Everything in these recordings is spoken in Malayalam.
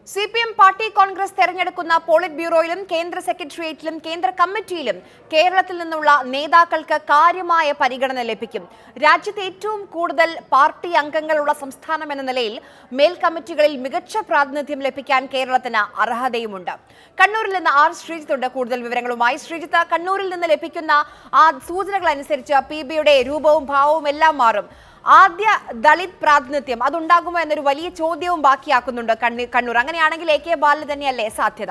C P M party congress തെരഞ്ഞെടുക്കുന്ന പോളിറ്റ് ബ്യൂറോയിലും കേന്ദ്ര സെക്രട്ടേറിയറ്റിലും കേന്ദ്ര കമ്മിറ്റിയിലും കേരളത്തിൽ നിന്നുള്ള നേതാക്കൾക്ക് കാര്യമായ പരിഗണന ലഭിക്കും രാജ്യത്തെ ഏറ്റവും കൂടുതൽ പാർട്ടി അംഗങ്ങളുള്ള സംസ്ഥാനം എന്ന നിലയിൽ മേൽ കമ്മിറ്റികളിൽ മികച്ച പ്രാതിനിധ്യം ലഭിക്കാൻ കേരളത്തിന് അർഹതയുമുണ്ട് കണ്ണൂരിൽ നിന്ന് ആർ ശ്രീജിത്തുണ്ട് കൂടുതൽ വിവരങ്ങളുമായി ശ്രീജിത്ത് കണ്ണൂരിൽ നിന്ന് ലഭിക്കുന്ന ആ സൂചനകൾ അനുസരിച്ച് പി ബിയുടെ രൂപവും ഭാവവും എല്ലാം മാറും ആദ്യ ദളിത് പ്രാതിനിധ്യം അതുണ്ടാകുമോ എന്നൊരു വലിയ ചോദ്യവും ബാക്കിയാക്കുന്നുണ്ട് കണ്ണി- കണ്ണൂർ അങ്ങനെയാണെങ്കിൽ എ കെ ബാലന് തന്നെയല്ലേ സാധ്യത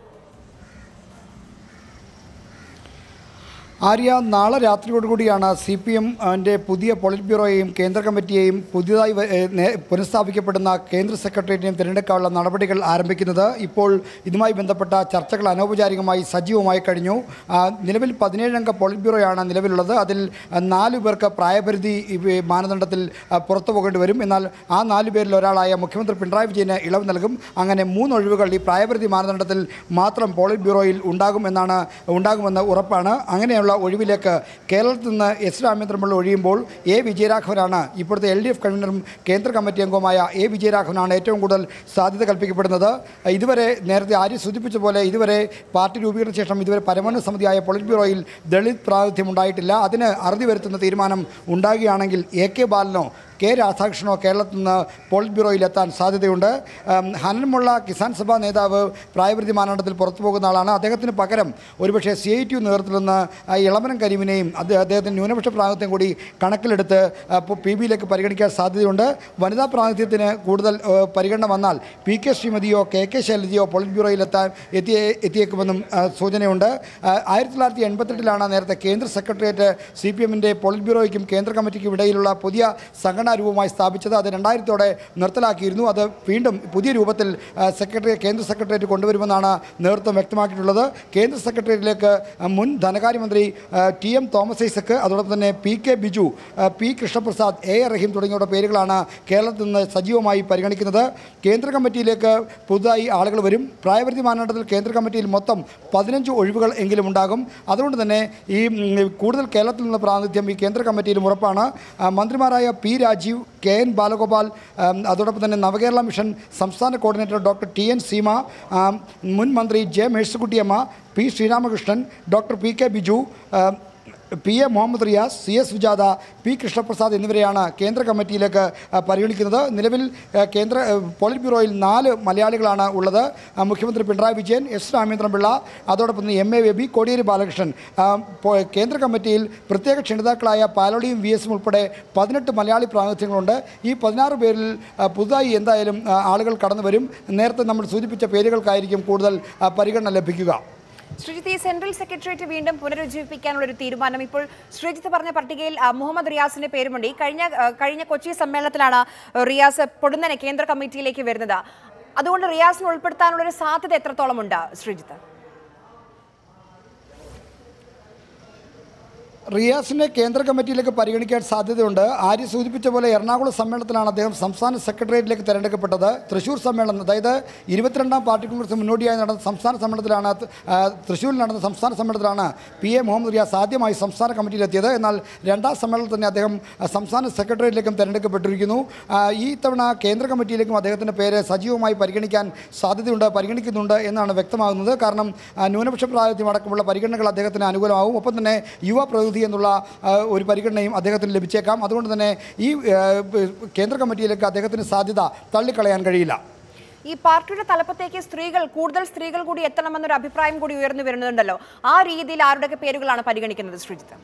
ആര്യ നാളെ രാത്രിയോടുകൂടിയാണ് സി പി എമ്മിൻ്റെ പുതിയ പോളിറ്റ് ബ്യൂറോയെയും കേന്ദ്ര കമ്മിറ്റിയെയും പുതിയതായി വ- ഏ, നേ- പുനഃസ്ഥാപിക്കപ്പെടുന്ന കേന്ദ്ര സെക്രട്ടേറിയറ്റിനെയും തിരഞ്ഞെടുക്കാനുള്ള നടപടികൾ ആരംഭിക്കുന്നത് ഇപ്പോൾ ഇതുമായി ബന്ധപ്പെട്ട ചർച്ചകൾ അനൗപചാരികമായി സജീവമായി കഴിഞ്ഞു ആ, നിലവിൽ പതിനേഴംഗ പോളിറ്റ് ബ്യൂറോയാണ് നിലവിലുള്ളത് അതിൽ ആ, നാല് പേർക്ക് പ്രായപരിധി ഈ മാനദണ്ഡത്തിൽ ആ, പുറത്തു പോകേണ്ടി വരും എന്നാൽ ആ നാല് പേരിൽ ഒരാളായ മുഖ്യമന്ത്രി പിണറായി വിജയന് ഇളവ് നൽകും അങ്ങനെ മൂന്ന് ഒഴിവുകൾ ഈ പ്രായപരിധി മാനദണ്ഡത്തിൽ മാത്രം പോളിറ്റ് ബ്യൂറോയിൽ ഉണ്ടാകും എന്നാണ് ഉണ്ടാകുമെന്ന് ഉറപ്പാണ് അങ്ങനെയുള്ള ഒഴിവിലേക്ക് കേരളത്തിൽ നിന്ന് എസ് രാമേന്ദ്രപിള്ള ഒഴിയുമ്പോൾ എ വിജയരാഘവനാണ് ഇപ്പോഴത്തെ എൽ ഡി എഫ് കൺവീനറും കേന്ദ്ര കമ്മിറ്റി അംഗവുമായ എ വിജയരാഘവനാണ് ഏറ്റവും കൂടുതൽ സാധ്യത കൽപ്പിക്കപ്പെടുന്നത് ഇതുവരെ നേരത്തെ ആര്യ സൂചിപ്പിച്ച പോലെ ഇതുവരെ പാർട്ടി രൂപീകരണ ശേഷം ഇതുവരെ പരമോന്നത സമിതിയായ പൊളിറ്റ് ബ്യൂറോയിൽ ദളിത് പ്രാതിനിധ്യം ഉണ്ടായിട്ടില്ല അതിന് അറുതി വരുത്തുന്ന തീരുമാനം ഉണ്ടാകുകയാണെങ്കിൽ എ കെ ബാലനോ കെ രാധാകൃഷ്ണനോ കേരളത്തിൽ നിന്ന് പോളിറ്റ് ബ്യൂറോയിൽ എത്താൻ സാധ്യതയുണ്ട് ഉം, ഹനൻമുള്ള കിസാൻ സഭ നേതാവ് പ്രായപരിധി മാനദണ്ഡത്തിൽ പുറത്തു പോകുന്ന ആളാണ് അദ്ദേഹത്തിന് പകരം ഒരുപക്ഷെ സി ഐ ടി നേതൃത്വത്തിൽ നിന്ന് ആ, ഇളമരം കരീമിനെയും അത് അദ്ദേഹത്തിന് ന്യൂനപക്ഷ പ്രാതിനിധ്യം കൂടി കണക്കിലെടുത്ത് പി ബിയിലേക്ക് പരിഗണിക്കാൻ സാധ്യതയുണ്ട് വനിതാ പ്രാതിനിധ്യത്തിന് കൂടുതൽ ഏ, പരിഗണന വന്നാൽ പി കെ ശ്രീമതിയോ കെ കെ ശൈലജയോ പോളിറ്റ് ബ്യൂറോയിൽ എത്താൻ എത്തിയേ എത്തിയേക്കുമെന്നും ആ, സൂചനയുണ്ട് ആ, ആയിരത്തി തൊള്ളായിരത്തി എൺപത്തെട്ടിലാണ് നേരത്തെ കേന്ദ്ര സെക്രട്ടേറിയറ്റ് സി പി എമ്മിൻ്റെ പോളിറ്റ് ബ്യൂറോയ്ക്കും കേന്ദ്ര കമ്മിറ്റിക്കും ഇടയിലുള്ള പുതിയ സംഘടനാ രൂപമായി സ്ഥാപിച്ചത് അത് രണ്ടായിരത്തോടെ നിർത്തലാക്കിയിരുന്നു അത് വീണ്ടും പുതിയ രൂപത്തിൽ ആ, സെക്രട്ടറി കേന്ദ്ര സെക്രട്ടേറിയറ്റ് കൊണ്ടുവരുമെന്നാണ് നേതൃത്വം വ്യക്തമാക്കിയിട്ടുള്ളത് കേന്ദ്ര സെക്രട്ടേറിയറ്റിലേക്ക് ആ, മുൻ ധനകാര്യമന്ത്രി ആ, ടി എം തോമസ് ഐസക്ക് അതോടൊപ്പം തന്നെ പി കെ ബിജു ആ, P Krishnaprasad A A Rahim തുടങ്ങിയവരുടെ പേരുകളാണ് കേരളത്തിൽ നിന്ന് സജീവമായി പരിഗണിക്കുന്നത് കേന്ദ്ര കമ്മിറ്റിയിലേക്ക് പുതുതായി ആളുകൾ വരും പ്രായപരിധി മാനദണ്ഡത്തിൽ കേന്ദ്ര കമ്മിറ്റിയിൽ മൊത്തം പതിനഞ്ച് ഒഴിവുകൾ എങ്കിലും ഉണ്ടാകും അതുകൊണ്ട് തന്നെ ഈ ഉം, കൂടുതൽ കേരളത്തിൽ നിന്നുള്ള പ്രാതിനിധ്യം ഈ കേന്ദ്ര കമ്മിറ്റിയിലും ഉറപ്പാണ് ആ, മന്ത്രിമാരായ P Rajeev K N Balagopal ആം, അതോടൊപ്പം തന്നെ നവകേരള മിഷൻ സംസ്ഥാന coordinator doctor T N Seema ആം, മുൻ മന്ത്രി J Mercykuttyamma P Sreeramakrishnan doctor P K Biju ആം, P A Muhammad Riyas C S Sujatha P Krishnaprasad എന്നിവരെയാണ് കേന്ദ്ര കമ്മിറ്റിയിലേക്ക് ആ, പരിഗണിക്കുന്നത് നിലവിൽ ആ, കേന്ദ്ര ആ, പോളിറ്റ് ബ്യൂറോയിൽ നാല് മലയാളികളാണ് ഉള്ളത് ആ, മുഖ്യമന്ത്രി പിണറായി വിജയൻ എസ് രാമേന്ദ്രൻപിള്ള അതോടൊപ്പം തന്നെ എം എ ബേബി കോടിയേരി ബാലകൃഷ്ണൻ ആ, പോ- കേന്ദ്ര കമ്മിറ്റിയിൽ പ്രത്യേക ക്ഷണിതാക്കളായ പാലോടിയും വി എസും ഉൾപ്പെടെ പതിനെട്ട് മലയാളി പ്രാതിനിധ്യങ്ങളുണ്ട് ഈ പതിനാറ് പേരിൽ ആ, പുതുതായി എന്തായാലും ആ, ആളുകൾ കടന്നു വരും നേരത്തെ നമ്മൾ സൂചിപ്പിച്ച പേരുകൾക്കായിരിക്കും കൂടുതൽ ആ, പരിഗണന ലഭിക്കുക ശ്രീജിത്ത് ഈ സെൻട്രൽ സെക്രട്ടേറിയറ്റ് വീണ്ടും പുനരുജ്ജീവിപ്പിക്കാനുള്ള ഒരു തീരുമാനം ഇപ്പോൾ ശ്രീജിത്ത് പറഞ്ഞ പട്ടികയിൽ ആ, മുഹമ്മദ് റിയാസിന്റെ പേരുമുണ്ട് ഈ കഴിഞ്ഞ ആ, കഴിഞ്ഞ കൊച്ചി സമ്മേളനത്തിലാണ് റിയാസ് പൊടുന്നനെ കേന്ദ്ര കമ്മിറ്റിയിലേക്ക് വരുന്നത് അതുകൊണ്ട് റിയാസിനെ ഉൾപ്പെടുത്താനുള്ള ഒരു സാധ്യത എത്രത്തോളം ഉണ്ട് ശ്രീജിത്ത് റിയാസിനെ കേന്ദ്ര കമ്മിറ്റിയിലേക്ക് പരിഗണിക്കാൻ സാധ്യതയുണ്ട് ആര്യ സൂചിപ്പിച്ച പോലെ എറണാകുളം സമ്മേളനത്തിലാണ് അദ്ദേഹം സംസ്ഥാന സെക്രട്ടേറിയറ്റിലേക്ക് തിരഞ്ഞെടുക്കപ്പെട്ടത് തൃശ്ശൂർ സമ്മേളനം അതായത് ഇരുപത്തിരണ്ടാം പാർട്ടി കോൺഗ്രസ് മുന്നോടിയായി നടന്ന സംസ്ഥാന സമ്മേളനത്തിലാണ് ആ, തൃശ്ശൂരിൽ നടന്ന സംസ്ഥാന സമ്മേളനത്തിലാണ് പി എ മുഹമ്മദ് റിയാസ് ആദ്യമായി സംസ്ഥാന കമ്മിറ്റിയിലെത്തിയത് എന്നാൽ രണ്ടാം സമ്മേളനത്തിൽ തന്നെ അദ്ദേഹം ആ, സംസ്ഥാന സെക്രട്ടേറിയറ്റിലേക്കും തിരഞ്ഞെടുക്കപ്പെട്ടിരിക്കുന്നു ആ, ഈ തവണ കേന്ദ്ര കമ്മിറ്റിയിലേക്കും അദ്ദേഹത്തിൻ്റെ പേര് സജീവമായി പരിഗണിക്കാൻ സാധ്യതയുണ്ട് പരിഗണിക്കുന്നുണ്ട് എന്നാണ് വ്യക്തമാകുന്നത് കാരണം ആ, ന്യൂനപക്ഷ പ്രാതിനിധ്യം അടക്കമുള്ള പരിഗണനകൾ അദ്ദേഹത്തിന് അനുകൂലമാവും ഒപ്പം തന്നെ യുവ പ്രതിനിധി എന്നുള്ള ആ, ഒരു പരിഗണനയും അദ്ദേഹത്തിന് ലഭിച്ചേക്കാം അതുകൊണ്ട് തന്നെ ഈ ആ, കേന്ദ്ര കമ്മിറ്റിയിലേക്ക് അദ്ദേഹത്തിന് സാധ്യത തള്ളിക്കളയാൻ കഴിയില്ല ഈ പാർട്ടിയുടെ തലപ്പത്തേക്ക് സ്ത്രീകൾ കൂടുതൽ സ്ത്രീകൾ കൂടി എത്തണമെന്നൊരു അഭിപ്രായം കൂടി ഉയർന്നു വരുന്നുണ്ടല്ലോ ആ രീതിയിൽ ആരുടെയൊക്കെ പേരുകളാണ് പരിഗണിക്കുന്നത് ശ്രീജിത്ത്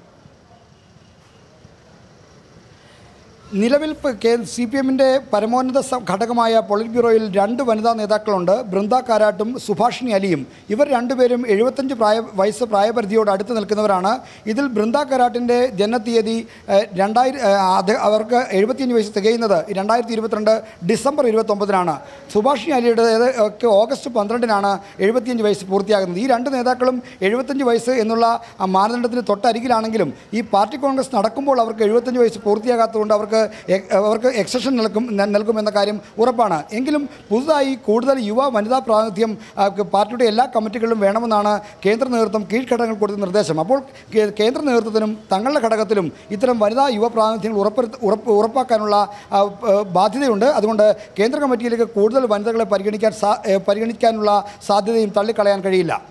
നിലവിൽ സി പി എമ്മിൻ്റെ പരമോന്നത സ- ഘടകമായ പൊളിറ്റ് ബ്യൂറോയിൽ രണ്ട് വനിതാ നേതാക്കളുണ്ട് ബൃന്ദ കാരാട്ടും സുഭാഷിണി അലിയും ഇവർ രണ്ടുപേരും എഴുപത്തഞ്ച് പ്രായ വയസ്സ് പ്രായപരിധിയോട് അടുത്ത് നിൽക്കുന്നവരാണ് ഇതിൽ ബൃന്ദ കാരാട്ടിൻ്റെ ജനനത്തീയതി ഏഹ്, രണ്ടായിരം ഏഹ്, അത് അവർക്ക് എഴുപത്തിയഞ്ച് വയസ്സ് തികയുന്നത് രണ്ടായിരത്തി ഇരുപത്തിരണ്ട് ഡിസംബർ ഇരുപത്തൊമ്പതിനാണ് സുഭാഷിണി അലിയുടേത് ഒക്കെ ഓഗസ്റ്റ് പന്ത്രണ്ടിനാണ് എഴുപത്തിയഞ്ച് വയസ്സ് പൂർത്തിയാകുന്നത് ഈ രണ്ട് നേതാക്കളും എഴുപത്തഞ്ച് വയസ്സ് എന്നുള്ള ആ മാനദണ്ഡത്തിന് തൊട്ടരികിലാണെങ്കിലും ഈ പാർട്ടി കോൺഗ്രസ് നടക്കുമ്പോൾ അവർക്ക് എഴുപത്തഞ്ച് വയസ്സ് പൂർത്തിയാകാത്തതുകൊണ്ട് അവർക്ക് എ- അവർക്ക് എക്സഷൻ നൽകും ന- നൽകുമെന്ന കാര്യം ഉറപ്പാണ് എങ്കിലും പുതുതായി കൂടുതൽ യുവ വനിതാ പ്രാതിനിധ്യം ആ, ക- പാർട്ടിയുടെ എല്ലാ കമ്മിറ്റികളിലും വേണമെന്നാണ് കേന്ദ്ര നേതൃത്വം കീഴ്ഘടകങ്ങൾ കൊടുത്ത നിർദ്ദേശം അപ്പോൾ കേ- കേന്ദ്ര നേതൃത്വത്തിനും തങ്ങളുടെ ഘടകത്തിലും ഇത്തരം വനിതാ യുവ പ്രാതിനിധ്യങ്ങൾ ഉറപ്പുവരുത്ത ഉറപ്പ് ഉറപ്പാക്കാനുള്ള ആ, ആ, ബാധ്യതയുണ്ട് അതുകൊണ്ട് കേന്ദ്ര കമ്മിറ്റിയിലേക്ക് കൂടുതൽ വനിതകളെ പരിഗണിക്കാൻ സാ ഏ, പരിഗണിക്കാനുള്ള സാധ്യതയും തള്ളിക്കളയാൻ കഴിയില്ല